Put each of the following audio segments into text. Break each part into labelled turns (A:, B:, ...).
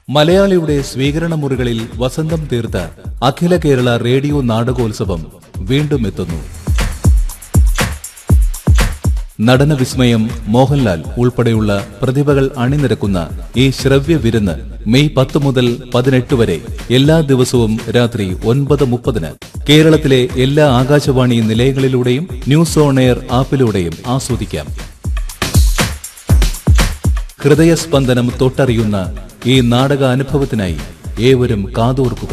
A: മലയാളിയുടെ സ്വീകരണ മുറികളിൽ വസന്തം തീർത്ത അഖില കേരള റേഡിയോ നാടകോത്സവം വീണ്ടും എത്തുന്നു നടന വിസ്മയം മോഹൻലാൽ ഉൾപ്പെടെയുള്ള പ്രതിഭകൾ അണിനിരക്കുന്ന ഈ ശ്രവ്യ വിരുന്ന് മെയ് പത്ത് മുതൽ പതിനെട്ട് വരെ എല്ലാ ദിവസവും രാത്രി ഒൻപത് മുപ്പതിന് കേരളത്തിലെ എല്ലാ ആകാശവാണി നിലയങ്ങളിലൂടെയും ന്യൂസ് ഓൺ എയർ ആപ്പിലൂടെയും ആസ്വദിക്കാം ഹൃദയസ്പന്ദനം തൊട്ടറിയുന്ന ഈ നാടക അനുഭവത്തിനായി ഏവരും കാതോർക്കുക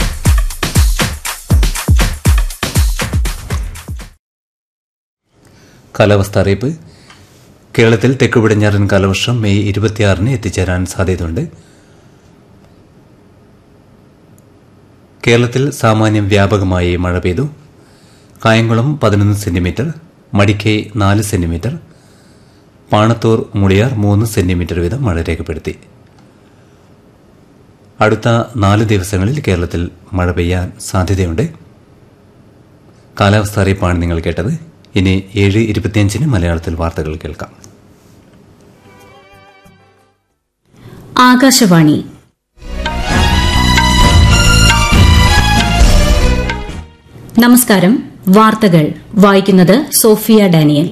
B: കാലാവസ്ഥ അറിയിപ്പ് കേരളത്തിൽ തെക്ക് പടിഞ്ഞാറൻ കാലവർഷം മെയ് ഇരുപത്തിയാറിന് എത്തിച്ചേരാൻ സാധ്യതയുണ്ട് കേരളത്തിൽ സാമാന്യം വ്യാപകമായി മഴ പെയ്തു കായംകുളം പതിനൊന്ന് സെന്റിമീറ്റർ മടിക്കൈ നാല് സെന്റിമീറ്റർ പാണത്തൂർ മുളിയാർ മൂന്ന് സെന്റിമീറ്റർ വീതം മഴ രേഖപ്പെടുത്തി അടുത്ത നാല് ദിവസങ്ങളിൽ കേരളത്തിൽ മഴ പെയ്യാൻ സാധ്യതയുണ്ട് കാലാവസ്ഥ അറിയിപ്പാണ് നിങ്ങൾ കേട്ടത് ഇനി ഏഴ് ഇരുപത്തിയഞ്ചിന് മലയാളത്തിൽ വാർത്തകൾ കേൾക്കാം
C: ആകാശവാണി നമസ്കാരം വാർത്തകൾ വായിക്കുന്നത് സോഫിയ ഡാനിയൽ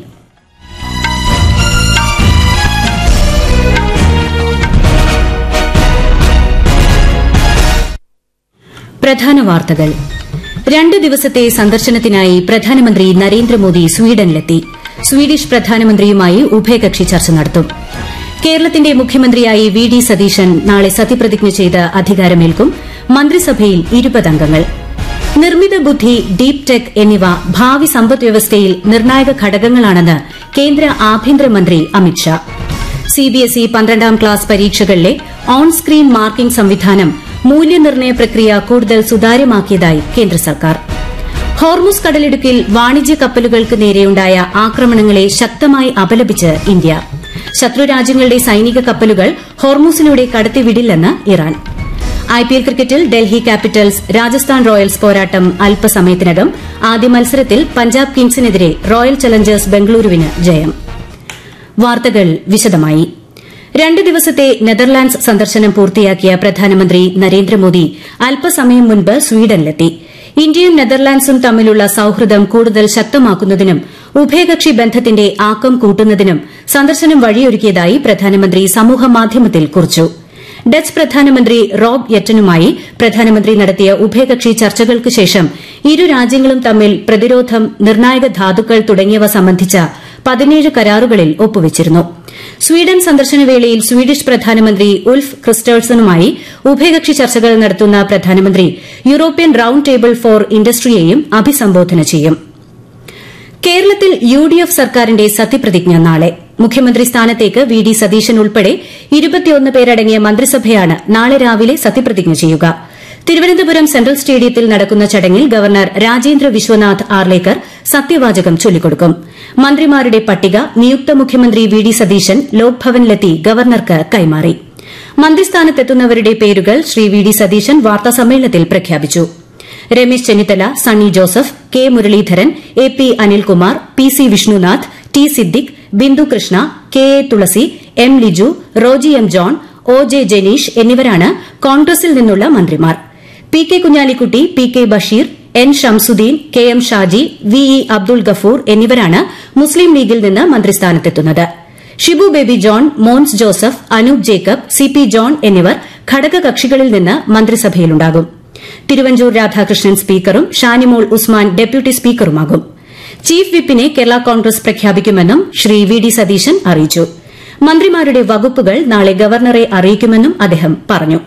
C: പ്രധാന വാർത്തകൾ രണ്ട് ദിവസത്തെ സന്ദർശനത്തിനായി പ്രധാനമന്ത്രി നരേന്ദ്രമോദി സ്വീഡനിലെത്തി സ്വീഡിഷ് പ്രധാനമന്ത്രിയുമായി ഉഭയകക്ഷി ചർച്ച നടത്തും കേരളത്തിന്റെ മുഖ്യമന്ത്രിയായി വി ഡി സതീശൻ നാളെ സത്യപ്രതിജ്ഞ ചെയ്ത് അധികാരമേൽക്കും മന്ത്രിസഭയിൽ ഇരുപതംഗങ്ങൾ നിർമ്മിത ബുദ്ധി ഡീപ് ടെക് എന്നിവ ഭാവി സമ്പദ്വ്യവസ്ഥയിൽ നിർണായക ഘടകങ്ങളാണെന്ന് കേന്ദ്ര ആഭ്യന്തരമന്ത്രി അമിത്ഷാ സിബിഎസ്ഇ പന്ത്രണ്ടാം ക്ലാസ് പരീക്ഷകളിലെ ഓൺ സ്ക്രീൻ മാർക്കിംഗ് സംവിധാനം മൂല്യനിർണ്ണയ പ്രക്രിയ കൂടുതൽ സുതാര്യമാക്കിയതായി കേന്ദ്ര സർക്കാർ ഹോർമുസ് കടലിടുക്കിൽ വാണിജ്യ കപ്പലുകൾക്ക് നേരെയുണ്ടായ ആക്രമണങ്ങളെ ശക്തമായി അപലപിച്ച് ഇന്ത്യ ശത്രുരാജ്യങ്ങളുടെ സൈനിക കപ്പലുകൾ ഹോർമുസിലൂടെ കടത്തിവിടില്ലെന്ന് ഇറാൻ ഐപിഎൽ ക്രിക്കറ്റിൽ ഡൽഹി ക്യാപിറ്റൽസ് രാജസ്ഥാൻ റോയൽസ് പോരാട്ടം അല്പസമയത്തിനകം ആദ്യ മത്സരത്തിൽ പഞ്ചാബ് കിങ്സിനെതിരെ റോയൽ ചലഞ്ചേഴ്സ് ബംഗളൂരുവിന് ജയം വാർത്തകൾ വിശദമായി രണ്ട് ദിവസത്തെ നെതർലാൻഡ്സ് സന്ദർശനം പൂർത്തിയാക്കിയ പ്രധാനമന്ത്രി നരേന്ദ്രമോദി അല്പസമയം മുൻപ് സ്വീഡനിലെത്തി ഇന്ത്യയും നെതർലാൻഡ്സും തമ്മിലുള്ള സൌഹൃദം കൂടുതൽ ശക്തമാക്കുന്നതിനും ഉഭയകക്ഷി ബന്ധത്തിന്റെ ആക്കം കൂട്ടുന്നതിനും സന്ദർശനം വഴിയൊരുക്കിയതായി പ്രധാനമന്ത്രി സമൂഹമാധ്യമത്തിൽ കുറിച്ചു ഡച്ച് പ്രധാനമന്ത്രി റോബ് യെറ്റനുമായി പ്രധാനമന്ത്രി നടത്തിയ ഉഭയകക്ഷി ചർച്ചകൾക്ക് ശേഷം ഇരു രാജ്യങ്ങളും തമ്മിൽ പ്രതിരോധം നിർണായക ധാതുക്കൾ തുടങ്ങിയവ സംബന്ധിച്ച പതിനേഴ് കരാറുകളിൽ ഒപ്പുവച്ചിരുന്നു സ്വീഡൻ സന്ദർശനവേളയിൽ സ്വീഡിഷ് പ്രധാനമന്ത്രി ഉൾഫ് ക്രിസ്റ്റേഴ്സണുമായി ഉഭയകക്ഷി ചർച്ചകൾ നടത്തുന്ന പ്രധാനമന്ത്രി യൂറോപ്യൻ റൌണ്ട് ടേബിൾ ഫോർ ഇൻഡസ്ട്രിയെയും അഭിസംബോധന ചെയ്യും കേരളത്തിൽ യു ഡി എഫ് സർക്കാരിന്റെ സത്യപ്രതിജ്ഞ നാളെ മുഖ്യമന്ത്രി സ്ഥാനത്തേക്ക് വി ഡി സതീശൻ ഉൾപ്പെടെ ഇരുപത്തിയൊന്ന് പേരടങ്ങിയ മന്ത്രിസഭയാണ് നാളെ രാവിലെ സത്യപ്രതിജ്ഞ ചെയ്യുക തിരുവനന്തപുരം സെൻട്രൽ സ്റ്റേഡിയത്തിൽ നടക്കുന്ന ചടങ്ങിൽ ഗവർണർ രാജേന്ദ്ര വിശ്വനാഥ് ആർലേക്കർ സത്യവാചകം ചൊല്ലിക്കൊടുക്കും മന്ത്രിമാരുടെ പട്ടിക നിയുക്ത മുഖ്യമന്ത്രി വി ഡി സതീശൻ ലോക്ഭവനിലെത്തി ഗവർണർക്ക് കൈമാറി മന്ത്രിസ്ഥാനത്തെത്തുന്നവരുടെ പേരുകൾ ശ്രീ വി ഡി സതീശൻ വാർത്താസമ്മേളനത്തിൽ പ്രഖ്യാപിച്ചു Ramesh Chennithala Sunny Joseph K Muraleedharan A P Anilkumar P C Vishnunath T Siddique Bindu Krishna K A Thulasi M Liju Roji M John O J Janeesh എന്നിവരാണ് കോൺഗ്രസിൽ നിന്നുള്ള മന്ത്രിമാർ P K Kunhalikutty P K Basheer N Shamsuddin K M Shaji V E Abdul Gafoor Muslim മുസ്ലിം ലീഗിൽ നിന്ന് മന്ത്രിസ്ഥാനത്തെത്തുന്നത് Shibu Baby John Mons Joseph Anoop Jacob C P John എന്നിവർ ഘടകകക്ഷികളിൽ നിന്ന് മന്ത്രിസഭയിലുണ്ടാകും തിരുവഞ്ചൂർ രാധാകൃഷ്ണൻ സ്പീക്കറും ഷാനിമോൾ ഉസ്മാൻ ഡെപ്യൂട്ടി സ്പീക്കറുമാകും ചീഫ് വിപ്പിനെ കേരള കോൺഗ്രസ് പ്രഖ്യാപിക്കുമെന്നും ശ്രീ വി ഡി സതീശൻ അറിയിച്ചു മന്ത്രിമാരുടെ വകുപ്പുകൾ നാളെ ഗവർണറെ അറിയിക്കുമെന്നും അദ്ദേഹം പറഞ്ഞു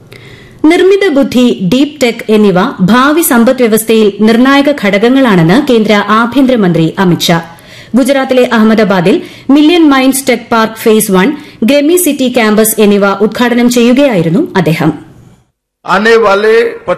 C: നിർമ്മിത ബുദ്ധി ഡീപ് ടെക് എന്നിവ ഭാവി സമ്പദ്വ്യവസ്ഥയിൽ നിർണായക ഘടകങ്ങളാണെന്ന് കേന്ദ്ര ആഭ്യന്തരമന്ത്രി അമിത്ഷാ ഗുജറാത്തിലെ അഹമ്മദാബാദിൽ million minds tech park phase one ഗ്രമി സിറ്റി ക്യാമ്പസ് എന്നിവ ഉദ്ഘാടനം ചെയ്യുകയായിരുന്നു അദ്ദേഹം
D: आने वाले